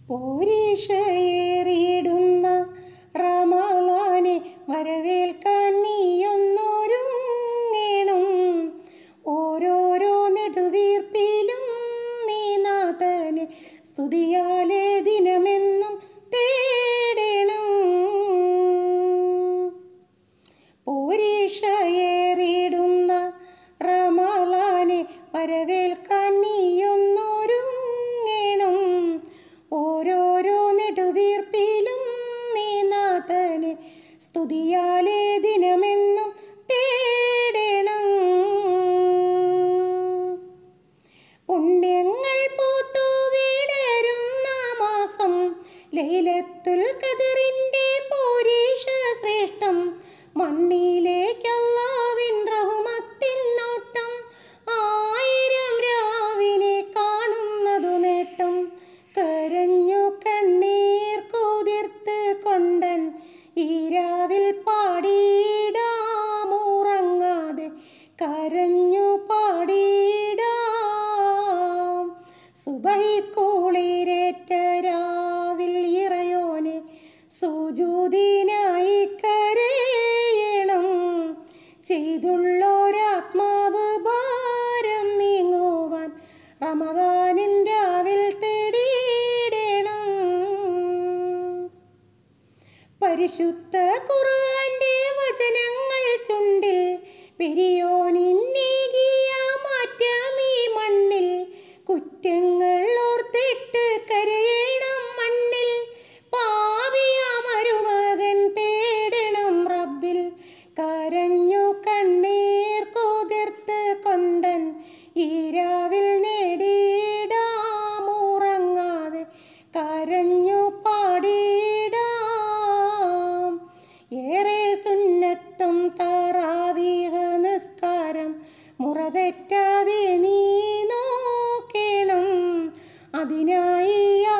പോരീഷയേറിയിടുന്ന റമലാനെ വരവേൽക്കാൻ നീയൊന്നൊരുങ്ങണം ഓരോരോ നെടുവീർപ്പിലും നീ നാഥനെ സ്തുതിയാലെ ദിനമെന്നും തേടണം പോരീഷയേറിയിടുന്ന റമലാനെ വരവേൽക്കാൻ നീയൊന്നൊരുങ്ങണം ഓരോരോ നെടുവീർപ്പിലും നീ നാഥനെ സ്തുതിയാലെ ദിനമെന്നും തേടണം പുണ്യങ്ങൾ പൂത്തു വിടരുന്ന മാസം ലൈലത്തുൽ കതിറിൻ്റെ പോരീഷ ശ്രേഷ്ഠം മണ്ണിലേക്കല്ലാവിൻ റഹുമത്തിൻ നോട്ടം ആയിരം രാവിനെ കാണുന്നതു നേട്ടം കരഞ്ഞു കണ്ണീർ കുതിർത്ത് കൊണ്ടൻ ഈ രാവിൽ പാടിയിടാമുറങ്ങാതെ കരഞ്ഞു പാടിയിടാം സുബഹിക്കുളിരേറ്റ രാവിൽ ഇറയോനെ സുജൂതിനായി കരയണം ചെയ്തുള്ളൊരാത്മാവ് ഭാരം നീങ്ങുവാൻ റമദാനിൻ രാവിൽ തേടിയിടണം പരിശുദ്ധ ഖുർആന്റെ വചനങ്ങൾ ചുണ്ടിൽ പെരിയോനിന്നേകിയ മാറ്റം ഈ മണ്ണിൽ കുറ്റങ്ങൾ ഓർത്തിട്ട് കരയണം മണ്ണിൽ പാവിയ മരുമകൻ തേടണം റബ്ബിൽ കരഞ്ഞു കണ്ണീർ കുതിർത്ത് കൊണ്ടൻ ഈ രാവിൽ നേടിയിടാമുറങ്ങാതെ കരഞ്ഞു പാടിയിടാം ഏറെ സുന്നത്തും താറാവീഹ് നിസ്കാരം മുറതെറ്റാതെ നീ നോക്കണം അതിനായി